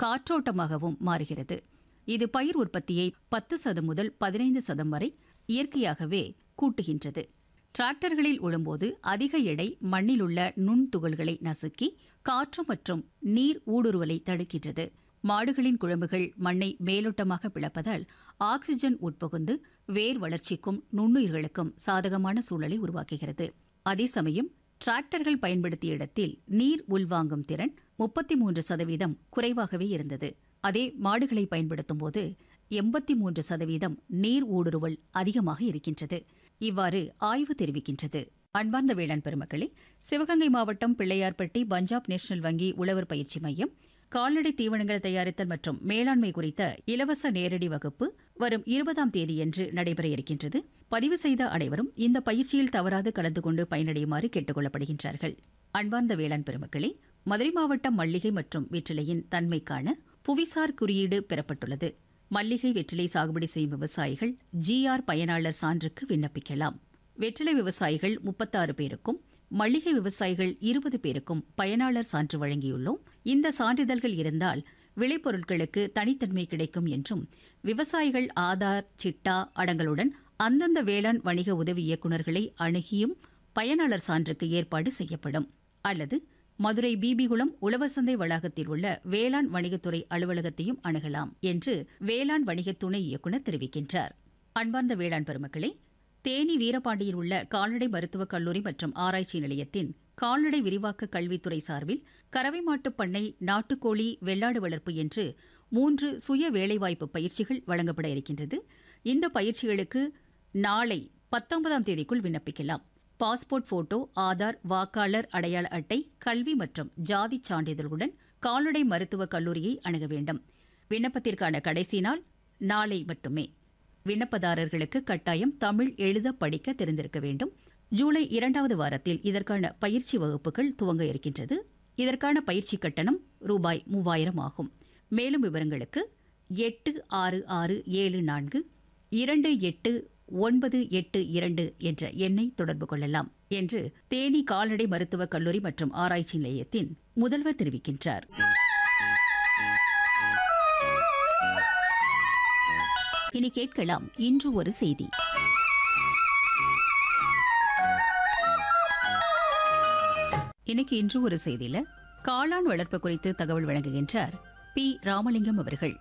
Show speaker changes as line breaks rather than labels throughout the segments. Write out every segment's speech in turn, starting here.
காற்றோட்டமாகவும் மாறுகிறது இது பயிர் உற்பத்தியை பத்து சதம் முதல் பதினைந்து சதம் வரை இயற்கையாகவே கூட்டுகின்றது டிராக்டர்களில் உழும்போது அதிக எடை மண்ணில் உள்ள நுண்துகள்களை நசுக்கி காற்று மற்றும் நீர் ஊடுருவலை தடுக்கின்றது மாடுகளின் குழம்புகள் மண்ணை மேலோட்டமாக பிளப்பதால் ஆக்சிஜன் உட்புகுந்து வேர் வளர்ச்சிக்கும் நுண்ணுயிர்களுக்கும் சாதகமான சூழலை உருவாக்குகிறது அதே சமயம் டிராக்டர்கள் பயன்படுத்திய இடத்தில் நீர் உள்வாங்கும் திறன் முப்பத்தி மூன்று சதவீதம் குறைவாகவே இருந்தது அதே மாடுகளை பயன்படுத்தும் போது எண்பத்தி மூன்று சதவீதம் நீர் ஊடுருவல் அதிகமாக இருக்கின்றது இவ்வாறு ஆய்வு தெரிவிக்கின்றது அன்பார்ந்த வேளாண் பெருமக்களே சிவகங்கை மாவட்டம் பிள்ளையார்பட்டி பஞ்சாப் நேஷனல் வங்கி உழவர் பயிற்சி மையம் கால்நடை தீவனங்கள் தயாரித்தல் மற்றும் மேலாண்மை குறித்த இலவச நேரடி வகுப்பு வரும் இருபதாம் தேதியன்று நடைபெற இருக்கின்றது பதிவு செய்த அனைவரும் இந்த பயிற்சியில் தவறாது கலந்து கொண்டு பயனடையுமாறு கேட்டுக் கொள்ளப்படுகின்றார்கள் அன்பார்ந்த வேளாண் பெருமக்களே மதுரை மாவட்டம் மல்லிகை மற்றும் வெற்றிலையின் தன்மைக்கான புவிசார் குறியீடு பெறப்பட்டுள்ளது மல்லிகை வெற்றிலை சாகுபடி செய்யும் விவசாயிகள் ஜிஆர் பயனாளர் சான்றுக்கு விண்ணப்பிக்கலாம் வெற்றிலை விவசாயிகள் முப்பத்தாறு பேருக்கும் மல்லிகை விவசாயிகள் இருபது பேருக்கும் பயனாளர் சான்று வழங்கியுள்ளோம் இந்த சான்றிதழ்கள் இருந்தால் விளைபொருட்களுக்கு தனித்தன்மை கிடைக்கும் என்றும் விவசாயிகள் ஆதார் சிட்டா அடங்கலுடன் அந்தந்த வேளாண் வணிக உதவி இயக்குநர்களை அணுகியும் பயனாளர் சான்றுக்கு ஏற்பாடு செய்யப்படும் அல்லது மதுரை பிபிகுளம் உழவர் சந்தை வளாகத்தில் உள்ள வேளாண் வணிகத்துறை அலுவலகத்தையும் அணுகலாம் என்று வேளாண் வணிக துணை இயக்குநர் தெரிவிக்கின்றார் அன்பார்ந்த வேளாண் பெருமக்களே தேனி வீரபாண்டியில் உள்ள கால்நடை மருத்துவக் கல்லூரி மற்றும் ஆராய்ச்சி நிலையத்தின் கால்நடை விரிவாக்க கல்வித்துறை சார்பில் கறவை மாட்டுப் பண்ணை நாட்டுக்கோழி வெள்ளாடு வளர்ப்பு என்று மூன்று சுய வேலைவாய்ப்பு பயிற்சிகள் வழங்கப்பட இருக்கின்றது இந்த பயிற்சிகளுக்கு நாளை பத்தொன்பதாம் தேதிக்குள் விண்ணப்பிக்கலாம் பாஸ்போர்ட் போட்டோ ஆதார் வாக்காளர் அடையாள அட்டை கல்வி மற்றும் ஜாதி சான்றிதழுடன் கால்நடை மருத்துவக் கல்லூரியை அணுக வேண்டும் விண்ணப்பத்திற்கான கடைசி நாள் நாளை மட்டுமே விண்ணப்பதாரர்களுக்கு கட்டாயம் தமிழ் எழுத படிக்க தெரிந்திருக்க வேண்டும் ஜூலை இரண்டாவது வாரத்தில் இதற்கான பயிற்சி வகுப்புகள் துவங்க இருக்கின்றது இதற்கான பயிற்சி கட்டணம் ரூபாய் மூவாயிரம் ஆகும் மேலும் விவரங்களுக்கு எட்டு ஆறு ஆறு ஏழு நான்கு இரண்டு எட்டு ஒன்பது எட்டு இரண்டு என்ற எண்ணை தொடர்பு கொள்ளலாம் என்று தேனி கால்நடை மருத்துவக் கல்லூரி மற்றும் ஆராய்ச்சி நிலையத்தின் முதல்வர் தெரிவிக்கின்றார் இனி கேட்கலாம் இன்று ஒரு செய்தி இன்னைக்கு இன்று ஒரு செய்தியில காளான் வளர்ப்பு குறித்து தகவல் வழங்குகின்றார் பி ராமலிங்கம் அவர்கள்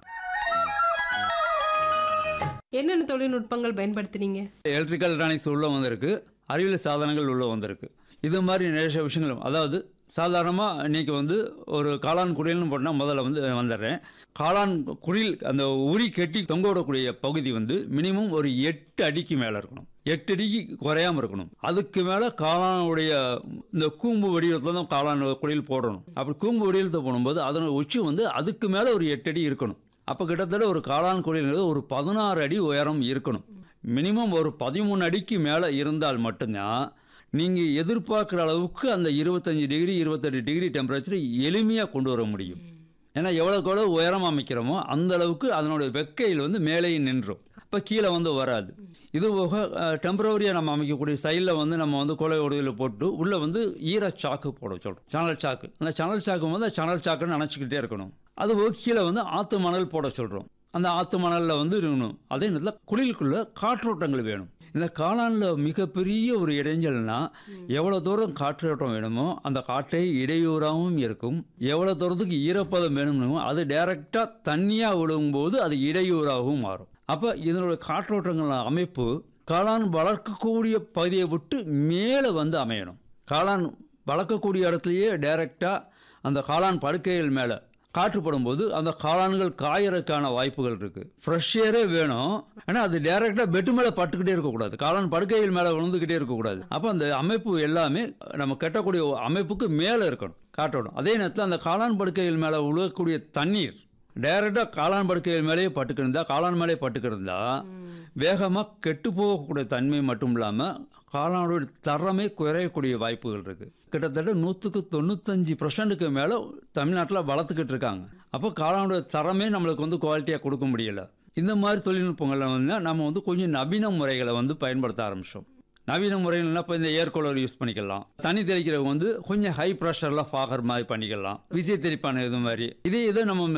என்னென்ன தொழில்நுட்பங்கள் பயன்படுத்துனீங்க
எலக்ட்ரிக்கல் எலக்ட்ரானிக்ஸ் உள்ள வந்திருக்கு அறிவியல் சாதனங்கள் உள்ள வந்திருக்கு இது மாதிரி நிறைய விஷயங்கள் அதாவது சாதாரணமாக இன்னைக்கு வந்து ஒரு காளான் குடில்னு போட்டால் முதல்ல வந்து வந்துடுறேன் காளான் குடில் அந்த உரி கட்டி தொங்க விடக்கூடிய பகுதி வந்து மினிமம் ஒரு எட்டு அடிக்கு மேலே இருக்கணும் எட்டு அடிக்கு குறையாம இருக்கணும் அதுக்கு மேலே காளானுடைய இந்த கூம்பு வடிவத்தில் தான் காளான் குடில் போடணும் அப்படி கூம்பு வடிவத்தை போடும்போது அதனோட உச்சி வந்து அதுக்கு மேலே ஒரு எட்டு அடி இருக்கணும் அப்போ கிட்டத்தட்ட ஒரு காளான் குடில்ங்கிறது ஒரு பதினாறு அடி உயரம் இருக்கணும் மினிமம் ஒரு பதிமூணு அடிக்கு மேலே இருந்தால் மட்டும்தான் நீங்கள் எதிர்பார்க்குற அளவுக்கு அந்த இருபத்தஞ்சி டிகிரி இருபத்தெட்டு டிகிரி டெம்பரேச்சர் எளிமையாக கொண்டு வர முடியும் ஏன்னா எவ்வளோக்கு எவ்வளோ உயரம் அமைக்கிறோமோ அந்த அளவுக்கு அதனுடைய வெக்கையில் வந்து மேலேயே நின்றும் இப்போ கீழே வந்து வராது இது போக டெம்பரவரியாக நம்ம அமைக்கக்கூடிய சைடில் வந்து நம்ம வந்து கொலை ஒடுவில் போட்டு உள்ளே வந்து ஈர சாக்கு போட சொல்கிறோம் சணல் சாக்கு அந்த சணல் சாக்கு வந்து சணல் சாக்குன்னு நினச்சிக்கிட்டே இருக்கணும் அது போக கீழே வந்து ஆற்று மணல் போட சொல்கிறோம் அந்த ஆற்று மணலில் வந்து இருக்கணும் அதே நேரத்தில் குளிலுக்குள்ளே காற்றோட்டங்கள் வேணும் இந்த காளானில் மிகப்பெரிய ஒரு இடைஞ்சல்னா எவ்வளோ தூரம் காற்றோட்டம் வேணுமோ அந்த காற்றை இடையூறாகவும் இருக்கும் எவ்வளோ தூரத்துக்கு ஈரப்பதம் வேணுமோ அது டைரெக்டாக தண்ணியாக விழுங்கும்போது அது இடையூறாகவும் மாறும் அப்போ இதனோட காற்றோட்டங்கள் அமைப்பு காளான் வளர்க்கக்கூடிய பகுதியை விட்டு மேலே வந்து அமையணும் காளான் வளர்க்கக்கூடிய இடத்துலையே டைரெக்டாக அந்த காளான் படுக்கைகள் மேலே காற்றுப்படும் போது அந்த காளான்கள் காயறதுக்கான வாய்ப்புகள் இருக்கு ஃப்ரெஷ் ஏரே வேணும் ஆனால் அது டைரெக்டாக பெட்டு மேலே பட்டுக்கிட்டே இருக்கக்கூடாது காளான் படுக்கைகள் மேலே விழுந்துக்கிட்டே இருக்கக்கூடாது அப்போ அந்த அமைப்பு எல்லாமே நம்ம கட்டக்கூடிய அமைப்புக்கு மேலே இருக்கணும் காட்டணும் அதே நேரத்தில் அந்த காளான் படுக்கைகள் மேலே விழுகக்கூடிய தண்ணீர் டைரெக்டாக காளான் படுக்கைகள் மேலேயே பட்டுக்கிருந்தா காளான் மேலே பட்டுக்கிருந்தா வேகமாக கெட்டு போகக்கூடிய தன்மை மட்டும் இல்லாமல் காளானோட தரமே குறையக்கூடிய வாய்ப்புகள் இருக்குது கிட்டத்தட்ட நூற்றுக்கு தொண்ணூத்தஞ்சு பர்சன்ட்டுக்கு மேலே தமிழ்நாட்டில் வளர்த்துக்கிட்டு இருக்காங்க அப்போ காளானோட தரமே நம்மளுக்கு வந்து குவாலிட்டியாக கொடுக்க முடியல இந்த மாதிரி தொழில்நுட்பங்களை வந்து நம்ம வந்து கொஞ்சம் நவீன முறைகளை வந்து பயன்படுத்த ஆரம்பித்தோம் நவீன முறைகள்னா இப்போ இந்த ஏர் கூலர் யூஸ் பண்ணிக்கலாம் தண்ணி தெளிக்கிறவங்க வந்து கொஞ்சம் ஹை ப்ரெஷரில் ஃபாகர் மாதிரி பண்ணிக்கலாம் விசை தெளிப்பான இது மாதிரி இதே இதை நம்ம